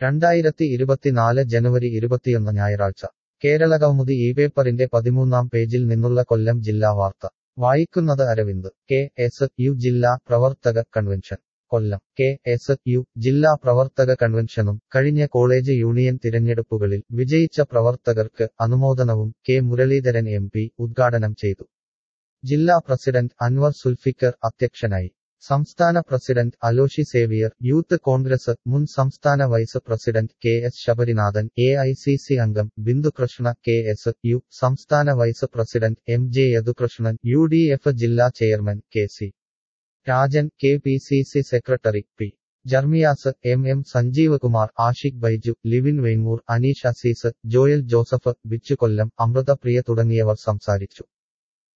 രണ്ടായിരത്തി ഇരുപത്തിനാല് ജനുവരി ഇരുപത്തിയൊന്ന് ഞായറാഴ്ച കേരളകൗമുദി ഈ പേപ്പറിന്റെ പതിമൂന്നാം പേജിൽ നിന്നുള്ള കൊല്ലം ജില്ലാ വാർത്ത വായിക്കുന്നത് അരവിന്ദ് കെ എസ് യു ജില്ലാ പ്രവർത്തക convention Kollam K S U ജില്ലാ പ്രവർത്തക കൺവെൻഷനും കഴിഞ്ഞ കോളേജ് യൂണിയൻ തിരഞ്ഞെടുപ്പുകളിൽ വിജയിച്ച പ്രവർത്തകർക്ക് അനുമോദനവും കെ മുരളീധരൻ എം പി ഉദ്ഘാടനം ചെയ്തു ജില്ലാ പ്രസിഡന്റ് അൻവർ സുൽഫിക്കർ അധ്യക്ഷനായി സംസ്ഥാന president Aloshy Xavier youth Congress മുൻ സംസ്ഥാന vice president K S Sabarinathan A I C C അംഗം ബിന്ദുകൃഷ്ണ കെ എസ് യു സംസ്ഥാന vice president M J Yadukrishnan U D F ജില്ലാ chairman K C Rajan K P C C secretary P Jermias M M Sanjeev Kumar Ashiq Baiju Livin Vengoor Aneesh Azeez Joel Joseph Bichu Kollam Amruthapriya തുടങ്ങിയവർ സംസാരിച്ചു